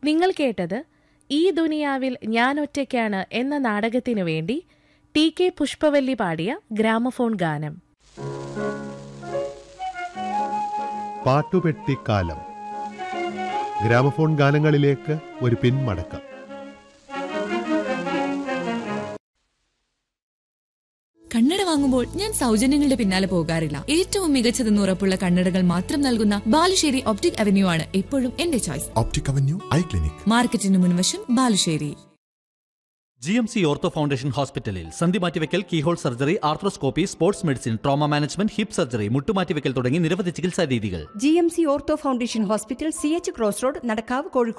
നിങ്ങൾ കേട്ടത് ഈ ദുനിയാവിൽ ഞാൻ ഒറ്റയ്ക്കാണ് എന്ന നാടകത്തിനു വേണ്ടി ടി കെ പുഷ്പവല്ലി പാടിയ ഗ്രാമഫോൺ ഗാനം പാട്ടുപെട്ടിക്കാലം ഗ്രാമഫോൺ ഗാനങ്ങളിലേക്ക് ഒരു പിന്മടക്കം കണ്ണട വാങ്ങുമ്പോൾ ഞാൻ സൗജന്യങ്ങളുടെ പിന്നാലെ പോകാറില്ല ഏറ്റവും മികച്ചതെന്ന് ഉറപ്പുള്ള കണ്ണടകൾ മാത്രം നൽകുന്ന ബാലുശ്ശേരി ഒപ്റ്റിക് അവന്യൂ ആണ് എപ്പോഴും എന്റെ choice optic avenue eye clinic മാർക്കറ്റിന് മുൻവശം Balussery G M C ortho foundation ഹോസ്പിറ്റലിൽ സന്ധി മാറ്റിവെക്കൽ keyhole surgery arthroscopy sports medicine trauma management hip surgery മുട്ടുമാറ്റിവെക്കൽ തുടങ്ങി നിരവധി ചികിത്സാ രീതികൾ G M C ortho foundation hospital C H cross road Nadakkavu Kozhikode